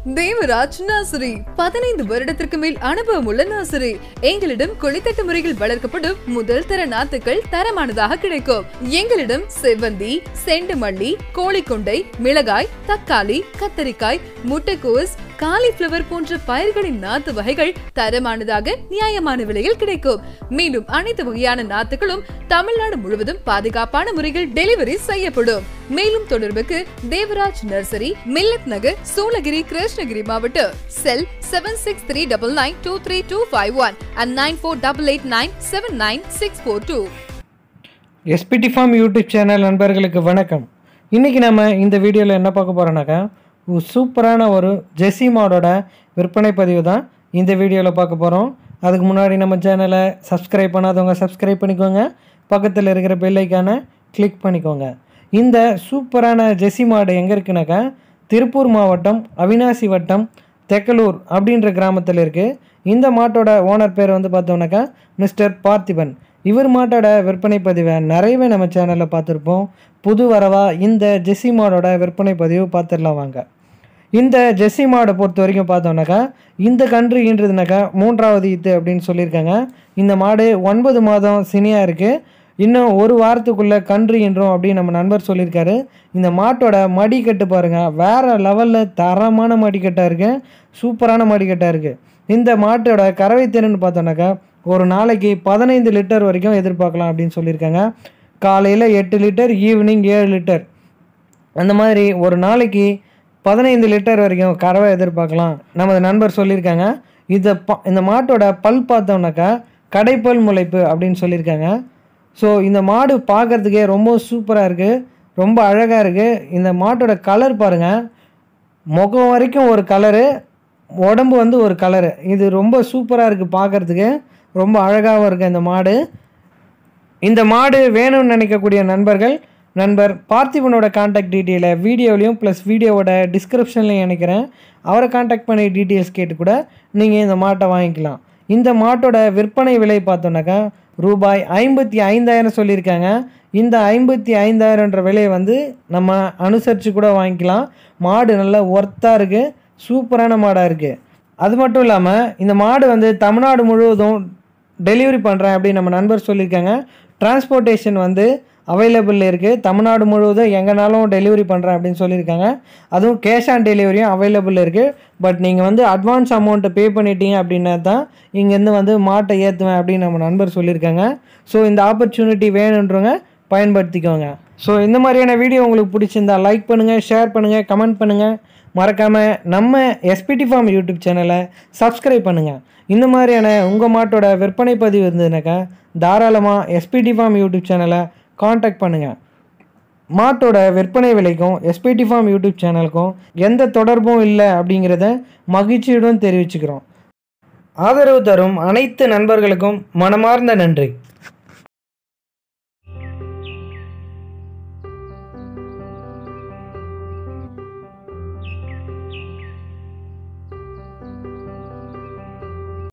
Devaraj nursery பதினைந்து வருடத்திற்கு மேல் அனுபவம் உள்ள நர்சரி எங்களிடம் கொளித்தட்டு முறையில் வளர்க்கப்படும் முதல் தர நாத்துக்கள் தரமானதாக கிடைக்கும் எங்களிடம் செவ்வந்தி செண்டுமல்லி கோழிக்கொண்டை மிளகாய் தக்காளி கத்தரிக்காய் முட்டைக்கோஸ் காலிஃபிளவர் போன்ற பயிர்களின் நாத்து வகைகள் தரமானதாக நியாயமான விலையில் கிடைக்கும் மேலும் அனைத்து வகையான நாத்துகளும் தமிழ்நாடு முழுவதும் பாதுகாப்பான முறையில் டெலிவரி செய்யப்படும் மேலும் தொடர்புக்கு தேவராஜ் நர்சரி மில்லத் நகர் சூளகிரி கிருஷ்ணகிரி மாவட்டம் cell seven six three double nine two three two five one and nine four double eight nine seven nine six four two SPT farm YouTube channel நண்பர்களுக்கு வணக்கம் இன்றைக்கி நம்ம இந்த வீடியோவில் என்ன பார்க்க போகிறோன்னாக்கா ஒரு சூப்பரான ஒரு ஜெஸ்ஸி மாடோட விற்பனை பதிவு தான் இந்த வீடியோவில் பார்க்க போகிறோம் அதுக்கு முன்னாடி நம்ம சேனலை சப்ஸ்கிரைப் பண்ணாதவங்க சப்ஸ்கிரைப் பண்ணிக்கோங்க பக்கத்தில் இருக்கிற பெல் ஐக்கானை கிளிக் பண்ணிக்கோங்க இந்த சூப்பரான ஜெஸ்ஸி மாடு எங்கே இருக்குனாக்கா திருப்பூர் மாவட்டம் அவினாசி வட்டம் தெக்கலூர் அப்படின்ற கிராமத்தில் இருக்குது இந்த மாட்டோட ஓனர் பேர் வந்து பார்த்தோம்னாக்கா மிஸ்டர் பார்த்திபன் இவர் மாட்டோட விற்பனை பதிவை நிறையவே நம்ம சேனலில் பார்த்துருப்போம் புது வரவா இந்த ஜெஸ்ஸி மாடோட விற்பனை பதிவு பார்த்துடலாம் வாங்க இந்த ஜெஸ்ஸி மாடை பொறுத்த வரைக்கும் பார்த்தோம்னாக்கா இந்த கன்று ஈன்றதுனாக்கா மூன்றாவது ஈத்து அப்படின்னு சொல்லியிருக்காங்க இந்த மாடு ஒன்பது மாதம் சினியாக இருக்குது இன்னும் ஒரு வாரத்துக்குள்ளே கன்று ஈன்றோம் அப்படின்னு நம்ம நண்பர் சொல்லியிருக்காரு இந்த மாட்டோட மடிக்கட்டு பாருங்கள் வேறு லெவலில் தரமான மடிக்கட்டாக இருக்குது சூப்பரான மடிக்கட்டாக இருக்குது இந்த மாட்டோட கறவை திறன் பார்த்தோன்னாக்கா ஒரு நாளைக்கு பதினைந்து லிட்டர் வரைக்கும் எதிர்பார்க்கலாம் அப்படின்னு சொல்லியிருக்காங்க காலையில் எட்டு லிட்டர் ஈவினிங் ஏழு லிட்டர் அந்த மாதிரி ஒரு நாளைக்கு பதினைந்து லிட்டர் வரைக்கும் கறவை எதிர்பார்க்கலாம் நமது நண்பர் சொல்லியிருக்காங்க இதை ப இந்த மாட்டோட பல் பார்த்தோம்னாக்கா கடைப்பல் முளைப்பு அப்படின்னு சொல்லியிருக்காங்க ஸோ இந்த மாடு பார்க்குறதுக்கே ரொம்ப சூப்பராக இருக்குது ரொம்ப அழகாக இருக்குது இந்த மாட்டோட கலர் பாருங்கள் முகம் வரைக்கும் ஒரு கலரு உடம்பு வந்து ஒரு கலரு இது ரொம்ப சூப்பராக இருக்குது பார்க்குறதுக்கு ரொம்ப அழகாகவும் இருக்குது இந்த மாடு இந்த மாடு வேணும்னு நினைக்கக்கூடிய நண்பர்கள் நண்பர் பார்த்திபனோட காண்டாக்ட் டீட்டெயிலை வீடியோலையும் ப்ளஸ் வீடியோவோட டிஸ்கிரிப்ஷன்லையும் நினைக்கிறேன் அவரை காண்டாக்ட் பண்ணி டீட்டெயில்ஸ் கேட்டு கூட நீங்கள் இந்த மாட்டை வாங்கிக்கலாம் இந்த மாட்டோட விற்பனை விலை பார்த்தோன்னாக்கா ரூபாய் ஐம்பத்தி ஐந்தாயிரம் சொல்லியிருக்காங்க இந்த ஐம்பத்தி ஐந்தாயிரன்ற விலையை வந்து நம்ம அனுசரித்து கூட வாங்கிக்கலாம் மாடு நல்லா ஒர்த்தாக இருக்குது சூப்பரான மாடாக இருக்குது அது மட்டும் இல்லாமல் இந்த மாடு வந்து தமிழ்நாடு முழுவதும் டெலிவரி பண்ணுறேன் அப்படின்னு நம்ம நண்பர் சொல்லியிருக்காங்க டிரான்ஸ்போர்ட்டேஷன் வந்து அவைலபிள் இருக்குது தமிழ்நாடு முழுவதும் எங்கேனாலும் டெலிவரி பண்ணுறேன் அப்படின்னு சொல்லியிருக்காங்க அதுவும் கேஷ் ஆன் டெலிவரியும் அவைலபிள் இருக்குது பட் நீங்கள் வந்து அட்வான்ஸ் அமௌண்ட்டை பே பண்ணிட்டீங்க அப்படின்னா தான் இங்கேருந்து வந்து மாட்டை ஏற்றுவேன் அப்படின்னு நம்ம நண்பர் சொல்லியிருக்காங்க ஸோ இந்த ஆப்பர்ச்சுனிட்டி வேணுன்றவங்க பயன்படுத்திக்கோங்க ஸோ இந்த மாதிரியான வீடியோ உங்களுக்கு பிடிச்சிருந்தா லைக் பண்ணுங்கள் ஷேர் பண்ணுங்கள் கமெண்ட் பண்ணுங்கள் மறக்காமல் நம்ம எஸ்பிடி ஃபார்ம் யூடியூப் சேனலை சப்ஸ்கிரைப் பண்ணுங்கள் இந்த மாதிரியான உங்கள் மாட்டோட விற்பனை பதிவு இருந்ததுனாக்கா தாராளமாக எஸ்பிடி ஃபார்ம் யூடியூப் சேனலை காண்டாக்ட் பண்ணுங்கள் மாட்டோட விற்பனை விலைக்கும் எஸ்பிடி ஃபார்ம் யூடியூப் சேனலுக்கும் எந்த தொடர்பும் இல்லை அப்படிங்கிறத மகிழ்ச்சியுடன் தெரிவிச்சுக்கிறோம் ஆதரவு தரும் அனைத்து நண்பர்களுக்கும் மனமார்ந்த நன்றி